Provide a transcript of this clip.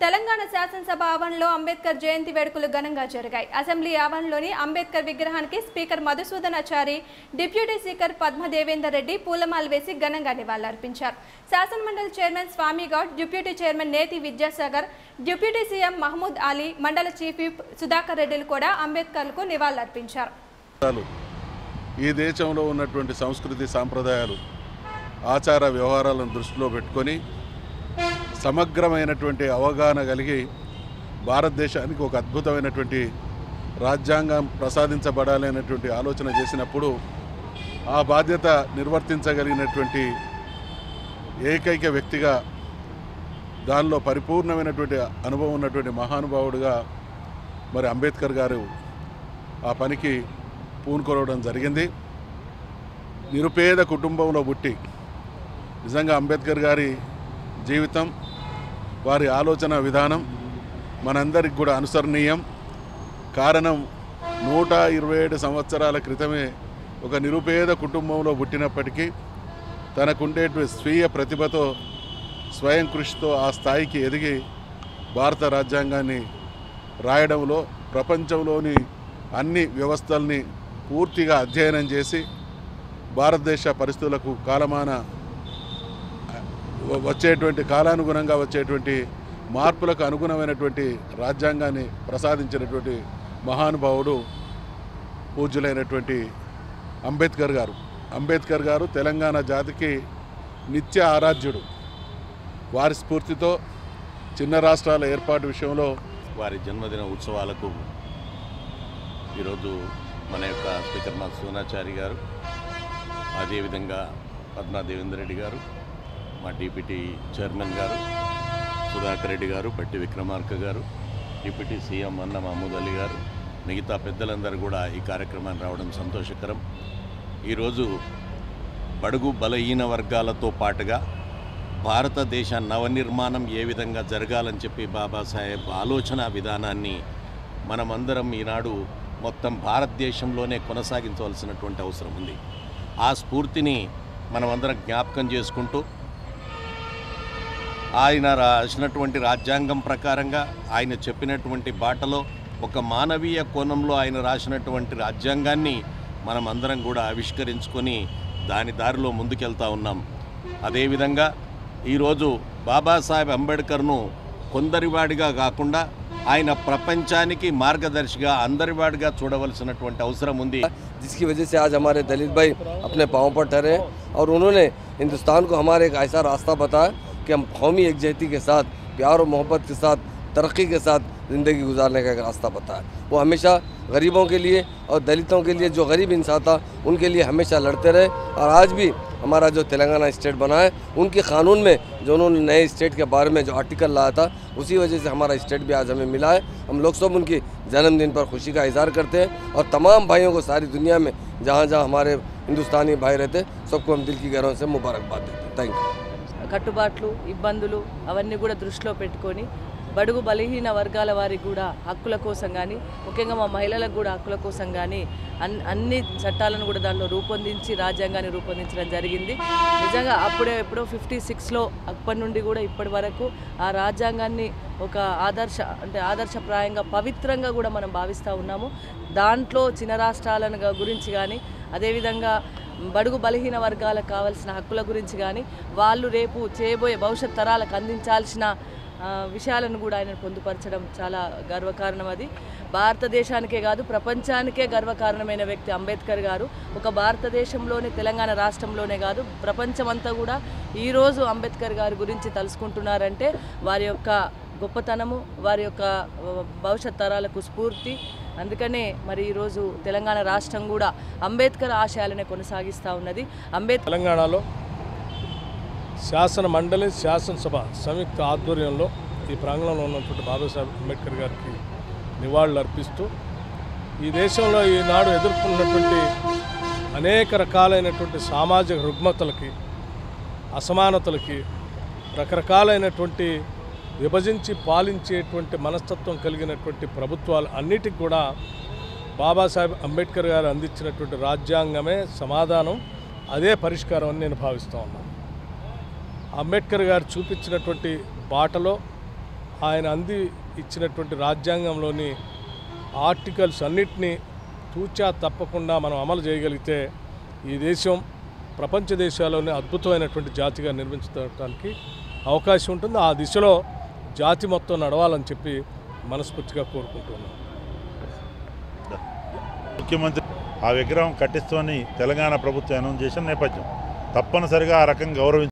తెలంగాణ శాసనసభ ఆవరణలో అంబేద్కర్ జయంతి వేడుకలు ఘనంగా జరిగాయి అసెంబ్లీ ఆవరణలోని అంబేద్కర్ విగ్రహానికి speaker Madhusudanachari deputy speaker Padmadevender Reddy పూలమాల వేసి ఘనంగా నివాళులర్పించారు శాసనమండలి chairman Swamy Goud deputy chairman Neti Vidyasagar deputy CM Mahmood Ali మండల చీఫ్ విప్ సుధాకర్ రెడ్డిలు కూడా అంబేద్కర్లకు నివాళులర్పించారు చాలు ఈ దేశంలో ఉన్నటువంటి సంస్కృతి సాంప్రదాయాలు ఆచార వ్యవహారాలను దృష్టిలో పెట్టుకొని సమగ్రమైనటువంటి అవగాహన కలిగి భారతదేశానికి ఒక అద్భుతమైనటువంటి రాజ్యాంగం ప్రసాదించబడాలి అనేటువంటి ఆలోచన చేసినప్పుడు ఆ బాధ్యత నిర్వర్తించగలిగినటువంటి ఏకైక వ్యక్తిగా దానిలో పరిపూర్ణమైనటువంటి అనుభవం ఉన్నటువంటి మహానుభావుడిగా మరి అంబేద్కర్ గారు ఆ పనికి పూనుకోవడం జరిగింది నిరుపేద కుటుంబంలో పుట్టి నిజంగా అంబేద్కర్ గారి జీవితం వారి ఆలోచన విధానం మనందరికి కూడా అనుసరణీయం కారణం నూట ఇరవై ఏడు సంవత్సరాల క్రితమే ఒక నిరుపేద కుటుంబంలో పుట్టినప్పటికీ తనకుండేటువంటి స్వీయ ప్రతిభతో స్వయం కృషితో ఆ స్థాయికి ఎదిగి భారత రాజ్యాంగాన్ని రాయడంలో ప్రపంచంలోని అన్ని వ్యవస్థల్ని పూర్తిగా అధ్యయనం చేసి భారతదేశ పరిస్థితులకు కాలమాన వ- వచ్చేటువంటి కాలానుగుణంగా వచ్చేటువంటి మార్పులకు అనుగుణమైనటువంటి రాజ్యాంగాన్ని ప్రసాదించినటువంటి మహానుభావుడు పూజ్యులైనటువంటి అంబేద్కర్ గారు అంబేద్కర్ గారు తెలంగాణ జాతికి నిత్య ఆరాధ్యుడు వారి స్ఫూర్తితో చిన్న రాష్ట్రాల ఏర్పాటు విషయంలో వారి జన్మదిన ఉత్సవాలకు ఈరోజు మన యొక్క స్పీకర్ మా సోనాచారి గారు అదేవిధంగా పద్మా దేవేందర్ రెడ్డి గారు మా డిప్యూటీ చైర్మన్ గారు సుధాకర్ రెడ్డి గారు బట్టి విక్రమార్క గారు డిప్యూటీ సీఎం అన్న మహమూద్ అలీ గారు మిగతా పెద్దలందరూ కూడా ఈ కార్యక్రమాన్ని రావడం సంతోషకరం ఈరోజు బడుగు బలహీన వర్గాలతో పాటుగా భారతదేశ నవనిర్మాణం ఏ విధంగా జరగాలని చెప్పి బాబాసాహెబ్ ఆలోచన విధానాన్ని మనమందరం ఈనాడు మొత్తం భారతదేశంలోనే కొనసాగించవలసినటువంటి అవసరం ఉంది ఆ స్ఫూర్తిని మనమందరం జ్ఞాపకం చేసుకుంటూ ఆయన రాసినటువంటి రాజ్యాంగం ప్రకారంగా ఆయన చెప్పినటువంటి బాటలో ఒక మానవీయ కోణంలో ఆయన రాసినటువంటి రాజ్యాంగాన్ని మనం అందరం కూడా ఆవిష్కరించుకొని దాని దారిలో ముందుకెళ్తా ఉన్నాం అదేవిధంగా ఈరోజు బాబాసాహెబ్ అంబేద్కర్ను కొందరివాడిగా కాకుండా ఆయన ప్రపంచానికి మార్గదర్శిగా అందరివాడిగా చూడవలసినటువంటి అవసరం ఉంది जिसकी वजह से आज हमारे दलित भाई अपने पाँव पर ठहरे हैं और उन्होंने हिंदुस्तान को हमारे एक ऐसा रास्ता बताया कि हम कौमी एकजहती के साथ प्यार और मोहब्बत के साथ तरक्की के साथ ज़िंदगी गुजारने का एक रास्ता बताया वो हमेशा गरीबों के लिए और दलितों के लिए जो गरीब इंसान था उनके लिए हमेशा लड़ते रहे और आज भी हमारा जो तेलंगाना स्टेट बना है उनके कानून में जो उन्होंने नए स्टेट के बारे में जो आर्टिकल लाया था उसी वजह से हमारा स्टेट भी आज हमें मिला है हम लोग सब उनकी जन्मदिन पर खुशी का इजहार करते हैं और तमाम भाइयों को सारी दुनिया में जहाँ जहाँ हमारे हिंदुस्तानी भाई रहते हैं सबको हम दिल की गहरों से मुबारकबाद देते हैं थैंक यू కట్టుబాట్లు ఇబ్బందులు అవన్నీ కూడా దృష్టిలో పెట్టుకొని బడుగు బలహీన వర్గాల వారికి కూడా హక్కుల కోసం కానీ ముఖ్యంగా మా మహిళలకు కూడా హక్కుల కోసం కానీ అన్ అన్ని చట్టాలను కూడా దానిలో రూపొందించి రాజ్యాంగాన్ని రూపొందించడం జరిగింది నిజంగా అప్పుడే ఎప్పుడో ఫిఫ్టీ సిక్స్లో అప్పటి నుండి కూడా ఇప్పటి వరకు ఆ రాజ్యాంగాన్ని ఒక ఆదర్శ అంటే ఆదర్శప్రాయంగా పవిత్రంగా కూడా మనం భావిస్తూ ఉన్నాము దాంట్లో చిన్న రాష్ట్రాలను గా- గురించి కానీ అదేవిధంగా బడుగు బలహీన వర్గాలకు కావాల్సిన హక్కుల గురించి కానీ వాళ్ళు రేపు చేయబోయే భవిష్యత్ తరాలకు అందించాల్సిన ఆ, విషయాలను కూడా ఆయన పొందుపరచడం చాలా గర్వకారణం అది భారతదేశానికే కాదు ప్రపంచానికే గర్వకారణమైన వ్యక్తి అంబేద్కర్ గారు ఒక భారతదేశంలోనే తెలంగాణ రాష్ట్రంలోనే కాదు ప్రపంచమంతా కూడా ఈరోజు అంబేద్కర్ గారి గురించి తలుసుకుంటున్నారంటే వారి యొక్క గొప్పతనము వారి యొక్క ఆ, భవిష్యత్ తరాలకు స్ఫూర్తి అందుకనే మరి ఈరోజు తెలంగాణ రాష్ట్రం కూడా అంబేద్కర్ ఆశయాలనే కొనసాగిస్తూ ఉన్నది అంబేద్కర్ తెలంగాణలో శాసన మండలి శాసనసభ సంయుక్త ఆధ్వర్యంలో ఈ ప్రాంగణంలో ఉన్నటువంటి బాబాసాహెబ్ అంబేద్కర్ గారికి నివాళులు అర్పిస్తూ ఈ దేశంలో ఈనాడు ఎదుర్కొన్నటువంటి అనేక రకాలైనటువంటి సామాజిక రుగ్మతలకి అసమానతలకి రకరకాలైనటువంటి విభజించి పాలించేటువంటి మనస్తత్వం కలిగినటువంటి ప్రభుత్వాలు అన్నిటికి కూడా బాబాసాహెబ్ అంబేద్కర్ గారు అందించినటువంటి రాజ్యాంగమే సమాధానం అదే పరిష్కారం అని నేను భావిస్తూ ఉన్నాను అంబేద్కర్ గారు చూపించినటువంటి బాటలో ఆయన అంది ఇచ్చినటువంటి రాజ్యాంగంలోని ఆర్టికల్స్ అన్నిటినీ తూచా తప్పకుండా మనం అమలు చేయగలిగితే ఈ దేశం ప్రపంచ దేశాల్లోనే అద్భుతమైనటువంటి జాతిగా నిర్మించడానికి అవకాశం ఉంటుంది ఆ దిశలో జాతి మొత్తం నడవాలని చెప్పి మనస్ఫూర్తిగా కోరుకుంటున్నాను ముఖ్యమంత్రి ఆ విగ్రహం కట్టిస్తామని తెలంగాణ ప్రభుత్వం అనౌన్స్ చేసిన నేపథ్యం తప్పనిసరిగా ఆ రకంగా గౌరవించాలి